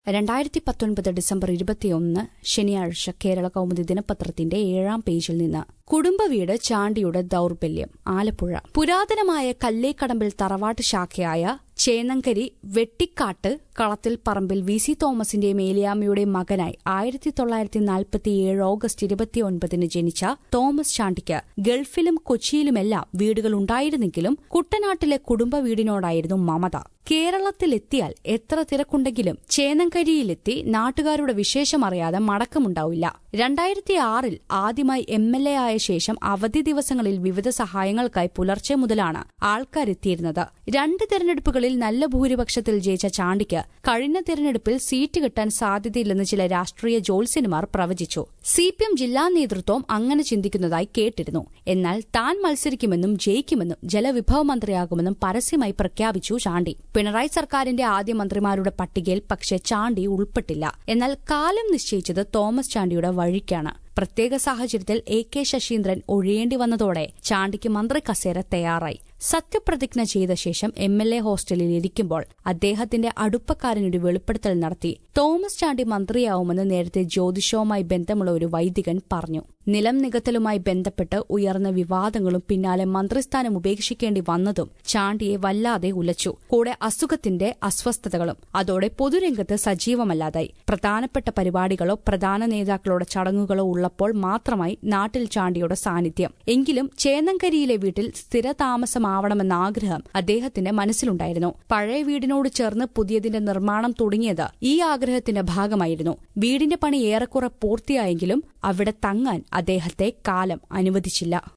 രണ്ടായിരത്തി പത്തൊൻപത് ഡിസംബർ ഇരുപത്തിയൊന്ന് ശനിയാഴ്ച കേരള കൗമുദി ദിനപത്രത്തിന്റെ ഏഴാം പേജിൽ നിന്ന് കുടുംബവീട് ചാണ്ടിയുടെ ദൌർബല്യം ആലപ്പുഴ പുരാതനമായ കല്ലേക്കടമ്പിൽ തറവാട്ട് ശാഖയായ ചേന്നങ്കരി വെട്ടിക്കാട്ട് കളത്തിൽ പറമ്പിൽ വി സി തോമസിന്റെയും ഏലിയാമ്മയുടെയും മകനായി ആയിരത്തി തൊള്ളായിരത്തി നാൽപ്പത്തിയേഴ് ഓഗസ്റ്റ് ഇരുപത്തിയൊൻപതിന് ജനിച്ച തോമസ് ചാണ്ടിക്ക് ഗൾഫിലും കൊച്ചിയിലുമെല്ലാം വീടുകൾ ഉണ്ടായിരുന്നെങ്കിലും കുട്ടനാട്ടിലെ കുടുംബ വീടിനോടായിരുന്നു മമത കേരളത്തിലെത്തിയാൽ എത്ര തിരക്കുണ്ടെങ്കിലും ചേന്നങ്കരിയിലെത്തി നാട്ടുകാരുടെ വിശേഷമറിയാതെ മടക്കമുണ്ടാവില്ല രണ്ടായിരത്തി ആറിൽ ആദ്യമായി എം എൽ എ ആയ ശേഷം അവധി ദിവസങ്ങളിൽ വിവിധ സഹായങ്ങൾക്കായി പുലർച്ചെ മുതലാണ് ആൾക്കാരെത്തിയിരുന്നത് രണ്ട് തെരഞ്ഞെടുപ്പുകളിൽ നല്ല ഭൂരിപക്ഷത്തിൽ ജയിച്ച ചാണ്ടിക്ക് കഴിഞ്ഞ തെരഞ്ഞെടുപ്പിൽ സീറ്റ് കിട്ടാൻ സാധ്യതയില്ലെന്ന് ചില രാഷ്ട്രീയ ജ്യോത്സ്യന്മാർ പ്രവചിച്ചു സി പി എം ജില്ലാ നേതൃത്വം അങ്ങനെ ചിന്തിക്കുന്നതായി കേട്ടിരുന്നു എന്നാൽ താൻ മത്സരിക്കുമെന്നും ജയിക്കുമെന്നും ജലവിഭവ മന്ത്രിയാകുമെന്നും പരസ്യമായി പ്രഖ്യാപിച്ചു ചാണ്ടി പിണറായി സർക്കാരിന്റെ ആദ്യ മന്ത്രിമാരുടെ പട്ടികയിൽ പക്ഷേ ചാണ്ടി ഉൾപ്പെട്ടില്ല എന്നാൽ കാലം നിശ്ചയിച്ചത് തോമസ് ചാണ്ടിയുടെ വഴിക്കാണ് പ്രത്യേക സാഹചര്യത്തിൽ എ കെ ശശീന്ദ്രൻ ഒഴിയേണ്ടി വന്നതോടെ ചാണ്ടിക്ക് മന്ത്രി കസേര തയ്യാറായി സത്യപ്രതിജ്ഞ ചെയ്ത ശേഷം എം എൽ എ ഹോസ്റ്റലിൽ ഇരിക്കുമ്പോൾ അദ്ദേഹത്തിന്റെ അടുപ്പക്കാരനൊരു വെളിപ്പെടുത്തൽ നടത്തി തോമസ് ചാണ്ടി മന്ത്രിയാവുമെന്ന് നേരത്തെ ജ്യോതിഷവുമായി ബന്ധമുള്ള ഒരു വൈദികൻ പറഞ്ഞു നിലം നികത്തലുമായി ബന്ധപ്പെട്ട് ഉയർന്ന വിവാദങ്ങളും പിന്നാലെ മന്ത്രിസ്ഥാനം ഉപേക്ഷിക്കേണ്ടി വന്നതും ചാണ്ടിയെ വല്ലാതെ ഉലച്ചു കൂടെ അസുഖത്തിന്റെ അസ്വസ്ഥതകളും അതോടെ പൊതുരംഗത്ത് സജീവമല്ലാതായി പ്രധാനപ്പെട്ട പരിപാടികളോ പ്രധാന നേതാക്കളുടെ ചടങ്ങുകളോ ഉള്ളപ്പോൾ മാത്രമായി നാട്ടിൽ ചാണ്ടിയുടെ സാന്നിധ്യം എങ്കിലും ചേന്നങ്കരിയിലെ വീട്ടിൽ സ്ഥിരതാമസമാവണമെന്ന ആഗ്രഹം അദ്ദേഹത്തിന്റെ മനസ്സിലുണ്ടായിരുന്നു പഴയ വീടിനോട് ചേർന്ന് പുതിയതിന്റെ നിർമ്മാണം തുടങ്ങിയത് ഈ ആഗ്രഹത്തിന്റെ ഭാഗമായിരുന്നു വീടിന്റെ പണി ഏറെക്കുറെ പൂർത്തിയായെങ്കിലും അവിടെ തങ്ങാൻ അദ്ദേഹത്തെ കാലം അനുവദിച്ചില്ല